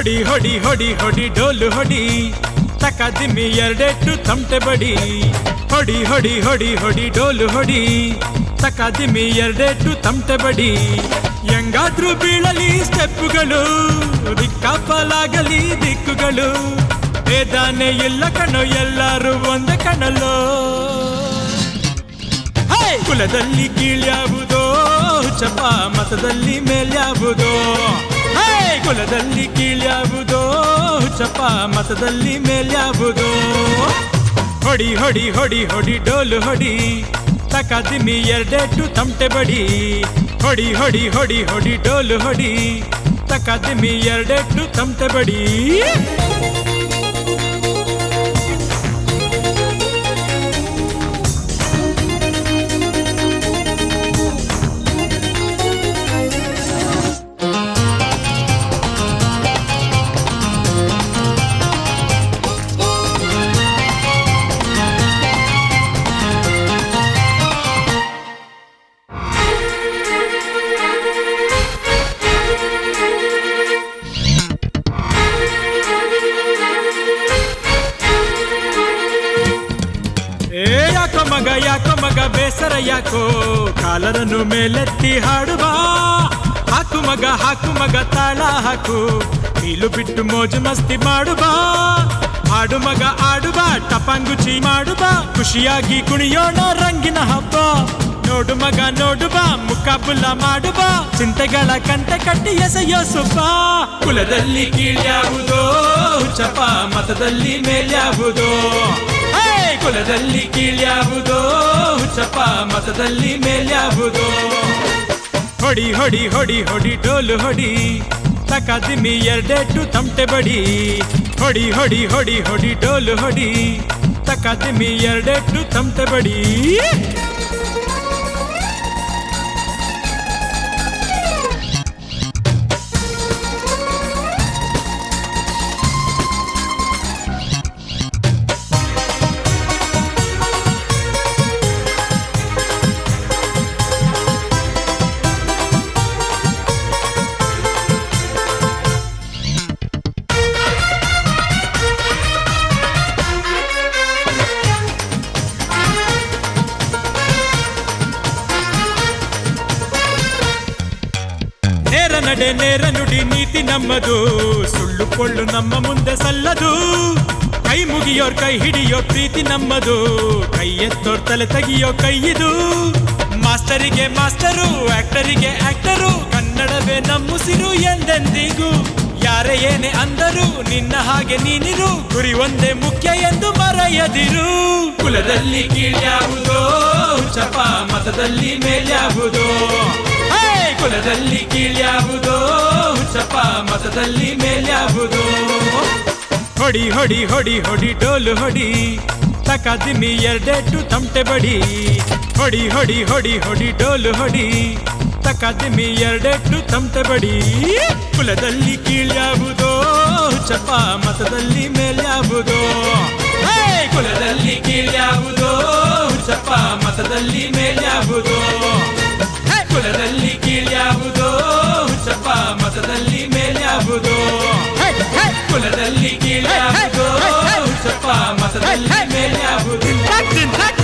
ಹೊಡಿ ಹೊಡಿ ಹೊಡಿ ಹೊಡಿ ಡೋಲು ಹೊಡಿ ತಕದಿಮ್ಮಿ ಎರಡೆಟ್ಟು ತಮಟೆ ಬಡಿ ಹೊಡಿ ಹೊಡಿ ಹೊಡಿ ಹೊಡಿ ಡೋಲು ಹೊಡಿ ತಕದಿಮ್ಮಿ ಎರಡೆಟ್ಟು ತಮಟೆ ಬಡಿ ಹೆಂಗಾದ್ರೂ ಬೀಳಲಿ ಸ್ಟೆಪ್ಪುಗಳು ದಿಕ್ಕಾಪಲಾಗಲಿ ದಿಕ್ಕುಗಳು ಬೇದಾನೆ ಇಲ್ಲ ಕಣೋ ಎಲ್ಲರೂ ಒಂದೇ ಕಣಲ್ಲೋ ಹೇ! ಕುಲದಲ್ಲಿ ಕೀಳ್ಯಾವುದೋ ಚಪ ಮತದಲ್ಲಿ ಮೇಲ್ಯಾವುದೋ ಹೇ! ಕುಲದಲ್ಲಿ ಕೀಳ್ಯಾವುದೋ ಚಪ ಮತದಲ್ಲಿ ಮೇಲ್ಯಾವುದೋ ಹೊಡಿ ಹೊಡಿ ಹೊಡಿ ಹೊಡಿ ಡೋಲು ಹೊಡಿ ತಕದಿಮಿ ಎರಡೆಟ್ಟು ತಮಟೆ ಬಡಿ ಹೊಡಿ ಹೊಡಿ ಹೊಡಿ ಹೊಡಿ ಡೋಲು ಹೊಡಿ ತಕದಿಮಿ ಎರಡೆಟ್ಟು ತಮಟೆ ಬಡಿ ಏ ಯಾಕೋ ಮಗ ಯಾಕೋ ಮಗ ಬೇಸರ ಯಾಕೋ ಕಾಲರನ್ನು ಮೇಲೆತ್ತಿ ಹಾಡುವ ಹಾಕು ಮಗ ಹಾಕು ಮಗ ತಾಳ ಹಾಕು ನೀಲು ಬಿಟ್ಟು ಮೋಜು ಮಸ್ತಿ ಮಾಡುವ ಹಾಡು ಮಗ ಆಡುವ ಟಪಾಂಗುಚಿ ಮಾಡುವ ಖುಷಿಯಾಗಿ ಕುಣಿಯೋಣ ರಂಗಿನ ಹಬ್ಬ ನೋಡು ಮಗ ನೋಡುವ ಮುಖಾಬುಲ್ಲ ಮಾಡುವ ಚಿಂತೆಗಳ ಕಂತೆ ಕಟ್ಟಿ ಎಸೆಯೋ ಸುಬ್ಬ ಕುಲದಲ್ಲಿ ಕೀಳ್ಯಾವುದೋ ಚಪ ಮತದಲ್ಲಿ ಮೇಲ್ಯಾವುದೋ ಹೇ! ಕುಲದಲ್ಲಿ ಕೀಳ್ಯಾವುದೋ ಚಪ ಮತದಲ್ಲಿ ಮೇಲ್ಯಾವುದೋ ಹೊಡಿ ಹೊಡಿ ಹೊಡಿ ಹೊಡಿ ಡೋಲು ಹೊಡಿ ತಕದಿಮಿ ಎರಡೆಟ್ಟು ತಮಟೆ ಬಡಿ ಹೊಡಿ ಹೊಡಿ ಹೊಡಿ ಹೊಡಿ ಡೋಲು ಹೊಡಿ ತಕದಿಮಿ ಎರಡೆಟ್ಟು ತಮಟೆ ಬಡಿ ನೇರ ನಡೆ ನೇರ ನುಡಿ ನೀತಿ ನಮ್ಮದು ಸುಳ್ಳು ಕೊಳ್ಳು ನಮ್ಮ ಮುಂದೆ ಸಲ್ಲದು ಕೈ ಮುಗಿಯೋರ್ ಕೈ ಹಿಡಿಯೋ ಪ್ರೀತಿ ನಮ್ಮದು ಕೈ ಎತ್ತೋರ್ ತಲೆ ತೆಗಿಯೋ ಕೈಯಿದು ಮಾಸ್ಟರಿಗೆ ಮಾಸ್ಟರು ಆಕ್ಟರಿಗೆ ಆಕ್ಟರು ಕನ್ನಡವೇ ನಮ್ಮುಸಿರು ಎಂದೆಂದಿಗೂ ಯಾರೇ ಏನೇ ಅಂದರು ನಿನ್ನ ಹಾಗೆ ನೀನಿರು ಗುರಿ ಒಂದೇ ಮುಖ್ಯ ಎಂದು ಮರೆಯದಿರು ಕುಲದಲ್ಲಿ ಕೀಳ್ಯಾವುದೋ ಚಪ ಮತದಲ್ಲಿ ಮೇಲ್ಯಾವುದೋ ಹೇ! ಕುಲದಲ್ಲಿ ಕೀಳ್ಯಾವುದೋ ಚಪ ಮತದಲ್ಲಿ ಮೇಲ್ಯಾವುದೋ ಹೊಡಿ ಹೊಡಿ ಹೊಡಿ ಹೊಡಿ ಡೋಲು ಹೊಡಿ ತಕದಿಮಿ ಎರಡೆಟ್ಟು ತಮಟೆ ಬಡಿ ಹೊಡಿ ಹೊಡಿ ಹೊಡಿ ಹೊಡಿ ಡೋಲು ಹೊಡಿ ತಕದಿಮಿ ಎರಡೆಟ್ಟು ತಮಟೆ ಬಡಿ ಕುಲದಲ್ಲಿ ಕೀಳ್ಯಾವುದೋ ಚಪ ಮತದಲ್ಲಿ ಮೇಲ್ಯಾವುದೋ ಹೇ! ಕುಲದಲ್ಲಿ ಕೀಳ್ಯಾವುದೋ ಚಪ ಮತದಲ್ಲಿ ಮೇಲ್ಯಾವುದೋ ಹೇ! ಕುಲದಲ್ಲಿ ಕೀಳ್ಯಾವುದೋ ಚಪ ಮತದಲ್ಲಿ ಮೇಲ್ಯಾವುದೋ ಹೇ! ಹೇ! ಕುಲದಲ್ಲಿ ಕೀಳ್ಯಾವುದೋ ಚಪ ಮತದಲ್ಲಿ ಮೇಲ್ಯಾವುದೋ